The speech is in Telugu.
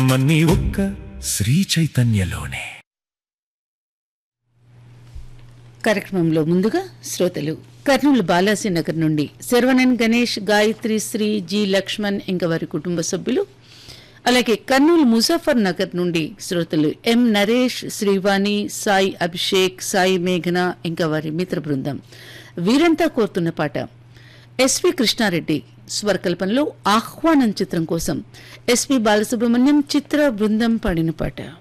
మన్ని ఒక్క శ్రీ చైతన్యలోనే కార్యక్రమంలో ముందుగా శ్రోతలు కర్నూలు బాలాసి నగర్ నుండి శర్వణన్ గణేష్ గాయత్రి శ్రీ జి లక్ష్మణ్ ఇంకా వారి కుటుంబ సభ్యులు అలాగే కర్నూలు ముజాఫర్ నగర్ నుండి శ్రోతలు ఎం నరేష్ శ్రీవాణి సాయి అభిషేక్ సాయి మేఘన ఇంకా వారి మిత్ర బృందం వీరంతా కోరుతున్న పాట ఎస్వి కృష్ణారెడ్డి స్వరకల్పనలో ఆహ్వానం చిత్రం కోసం ఎస్పి బాలసుబ్రహ్మణ్యం చిత్ర బృందం పాడిన పాట